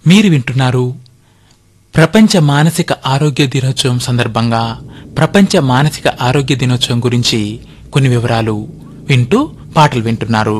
మీరు వింటున్నారు ప్రపంచ మానసిక ఆరోగ్య దినోత్సవం సందర్భంగా ప్రపంచ మానసిక ఆరోగ్య దినోత్సవం గురించి కొన్ని వివరాలు వింటూ పాటలు వింటున్నారు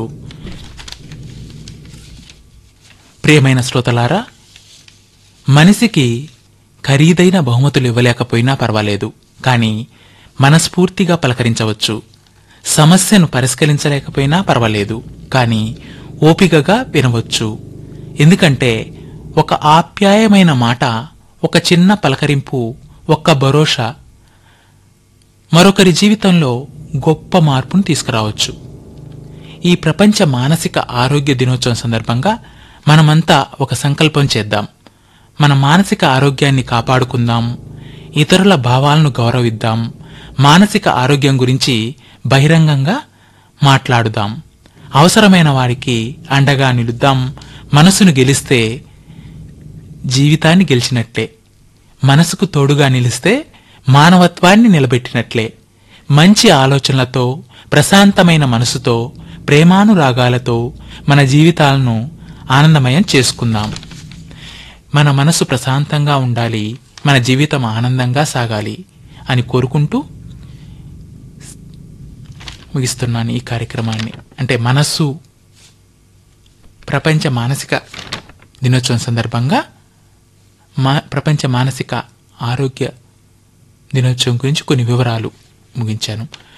ప్రియమైన శ్రోతలారా మనిషికి ఖరీదైన బహుమతులు ఇవ్వలేకపోయినా పర్వాలేదు కానీ మనస్ఫూర్తిగా పలకరించవచ్చు సమస్యను పరిష్కరించలేకపోయినా పర్వాలేదు కానీ ఓపికగా వినవచ్చు ఎందుకంటే ఒక ఆప్యాయమైన మాట ఒక చిన్న పలకరింపు ఒక్క భరోసా మరొకరి జీవితంలో గొప్ప మార్పును తీసుకురావచ్చు ఈ ప్రపంచ మానసిక ఆరోగ్య దినోత్సవం సందర్భంగా మనమంతా ఒక సంకల్పం చేద్దాం మన మానసిక ఆరోగ్యాన్ని కాపాడుకుందాం ఇతరుల భావాలను గౌరవిద్దాం మానసిక ఆరోగ్యం గురించి బహిరంగంగా మాట్లాడుదాం అవసరమైన వారికి అండగా నిలుద్దాం మనసును గెలిస్తే జీవితాన్ని గెలిచినట్లే మనసుకు తోడుగా నిలిస్తే మానవత్వాన్ని నిలబెట్టినట్లే మంచి ఆలోచనలతో ప్రశాంతమైన మనసుతో ప్రేమానురాగాలతో మన జీవితాలను ఆనందమయం చేసుకుందాం మన మనసు ప్రశాంతంగా ఉండాలి మన జీవితం ఆనందంగా సాగాలి అని కోరుకుంటూ ముగిస్తున్నాను ఈ కార్యక్రమాన్ని అంటే మనస్సు ప్రపంచ మానసిక దినోత్సవం సందర్భంగా మా ప్రపంచ మానసిక ఆరోగ్య దినోత్సవం గురించి కొన్ని వివరాలు ముగించాను